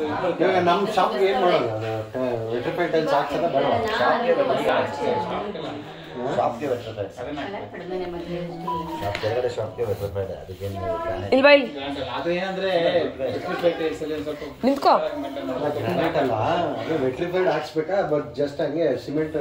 ಇವಾಗ ನಮ್ಮ ಶಾಪ್ಗೆ ಏನು ಮಾಡೋದು ವೆಟ್ರಿಫೈಡ್ ಟೈಲ್ಸ್ ಹಾಕ್ಸೋದ ಬೇಡ ಶಾಪ್ಗೆ ಶಾಪ್ಗೆ ವೆಟ್ರಿಫೈಡ್ ಶಾಪ್ ಕೆಳಗಡೆ ಶಾಪ್ಗೆ ವೆಟ್ರಿಫೈಡ್ ಅದಕ್ಕೇನು ಗ್ರಾನೈಟ್ ಇಲ್ಲಿ ಬಾ ಇಲ್ಲಿ ಅದು ಏನಂದ್ರೆ electric tiles ಅಲ್ಲಿ ಒಂದ್ ಸ್ವಲ್ಪ ನಿಂತ್ಕೋ ಗ್ರಾನೈಟ್ ಅಲ್ಲ ಅದು ವೆಟ್ರಿಫೈಡ್ ಹಾಕ್ಸ್ಬೇಕಾ ಬಟ್ ಜಸ್ಟ್ ಹಂಗೆ ಸಿಮೆಂಟ್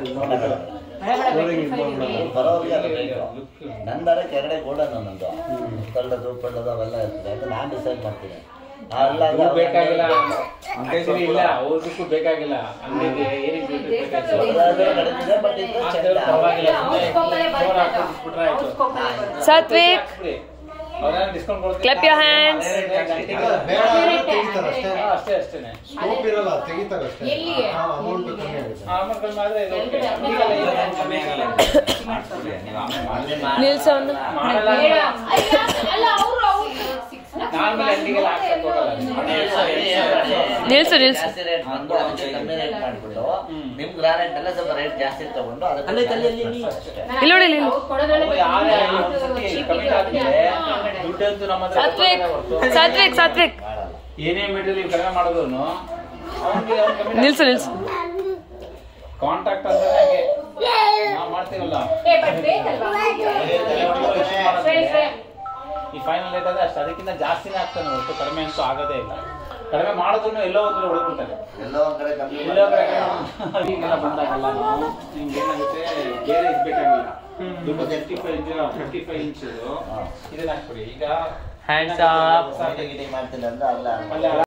ಬರೋರಿಗೆ ಅದು ಬೇಕು ನಂದಾರೆ ಕೆಳಗಡೆ ಗೋಡನ್ ನಂದು ಕಳ್ಳದು ಪಳ್ಳದು ಅವೆಲ್ಲ ಇರ್ತದೆ ಅದು ನಾನು ಡಿಸೈಡ್ ಮಾಡ್ತೀನಿ ಅಲ್ಲ ಅವ್ರು ಬೇಕಾಗಿಲ್ಲ ಸರಿ ಇಲ್ಲ ಓದಕ್ಕೂ ಬೇಕಾಗಿಲ್ಲ ಅಂಗಡಿಗೆ ಏನಕ್ಕೆ ಬೇಕು ಬಟ್ ಇದು ಹಾಕಿದ್ರೆ ಚೆಂದ ಪರವಾಗಿಲ್ಲ ಫೋರ್ ಹಾಕ್ಬಿಟ್ರೆ ಆಯ್ತು ಸಾತ್ವಿಕ್ ಅವ್ರೇನು ಡಿಸ್ಕೌಂಟ್ ಕೊಡ್ತಾರೆ Clap your hands. ಬೇಡ ತೆಗಿತಾರೆ ಅಷ್ಟೇ ಅಷ್ಟೇ ಅಷ್ಟೇನೆ ಸ್ಕೋಪ್ ಇರಲ್ಲ ತೆಗಿತಾರೆ ಅಷ್ಟೇ ಎಲ್ಲಿಗೆ? ಅಮೌಂಟ್ ಕಮ್ಮಿ ಆಗುತ್ತೆ ಆಮೇಲೆ ಕಡಿಮೆ ಆದ್ರೆ ಇದು okay. ಅಂಗಡಿಗೆಲ್ಲ ಏನು ನಿಲ್ಸ ಅವನು ಮಾಡಲ್ಲ ಅಲ್ಲ ಅವರು ನಾರ್ಮಲ್ ಅಂಗಡಿಗೆಲ್ಲ ಹಾಕ್ಸಕ್ ಹೋಗಲ್ಲ ನಿಲ್ಸು ನಿಲ್ಸು ಜಾಸ್ತಿ ರೇಟ್ ಬಂದು ಅದಕ್ಕೆ ಕಮ್ಮಿ ರೇಟ್ ಮಾಡ್ಬಿಟ್ಟು ನಿಮ್ ಗ್ರಾನೈಟ್ ಎಲ್ಲ ಸ್ವಲ್ಪ ರೇಟ್ ಜಾಸ್ತಿ ತಗೊಂಡು ಅದಕ್ಕೆ ಅಷ್ಟೇ ಇಲ್ಲಿ ನೋಡಿ ಇಲ್ಲಿ ಅವ್ರು ಯಾರೇ ಆಗ್ಲಿ ಒಂದ್ಸತಿ ಕಮ್ಮಿ ಆದ್ಮೇಲೆ ದುಡ್ಡಂತೂ ನಮ್ಮ ಹತ್ರ ಸಾತ್ವಿಕ್ ಹೊರ್ತು ಸಾತ್ವಿಕ್ ಸಾತ್ವಿಕ್ ಮಾಡಲ್ಲ ಏನೇ ಮೆಟೀರಿಯಲ್ ಕಡಿಮೆ ಮಾಡೋದು ಅವ್ನಿಗೆ ಅವ್ನು ಕಮ್ಮಿ ನಿಲ್ಸು ನಿಲ್ಸು ಕಾಂಟ್ರಾಕ್ಟ್ ಅಂದ್ರೆ ಹಾಗೆ ನಾವು ಮಾಡ್ತೀವಲ್ಲ ಈ ಫೈನಲ್ ರೇಟ್ ಅಂದ್ರೆ ಅಷ್ಟು ಅದಕ್ಕಿಂತ ಜಾಸ್ತಿನೇ ಆಗ್ತಾನೆ ಹೊರತು ಕಡಿಮೆ ಅಂತೂ ಆಗೋದೇ ಇಲ್ಲ ಕಡಿಮೆ ಮಾಡಿದ್ರು ಎಲ್ಲೋ ಒಂದು ಹೊಡೆದ್ಬಿಡ್ತಾರೆ ಎಲ್ಲೋ ಒಂದ್ ಕಡೆ ಕಮ್ಮಿ ಎಲ್ಲೋ ಕಡೆ ಈಗೆಲ್ಲ ಬಂದಾಗಲ್ಲ ನಾವು ನಿಮ್ಗೆ ಏನಾಗುತ್ತೆ ಬೇರೆ ಇದು ಬೇಕಾಗಿಲ್ಲ ದುಡ್ಡು thirty five inch fifty five inch ಇದನ್ನ ಹಾಕ್ಬಿಡಿ ಈಗ Hands up. ಮಾಡ್ತೀನಿ ಮಾಡ್ತೀನಿ ಅಂದ್ರೆ ಅಲ್ಲ ಅಲ್ಲ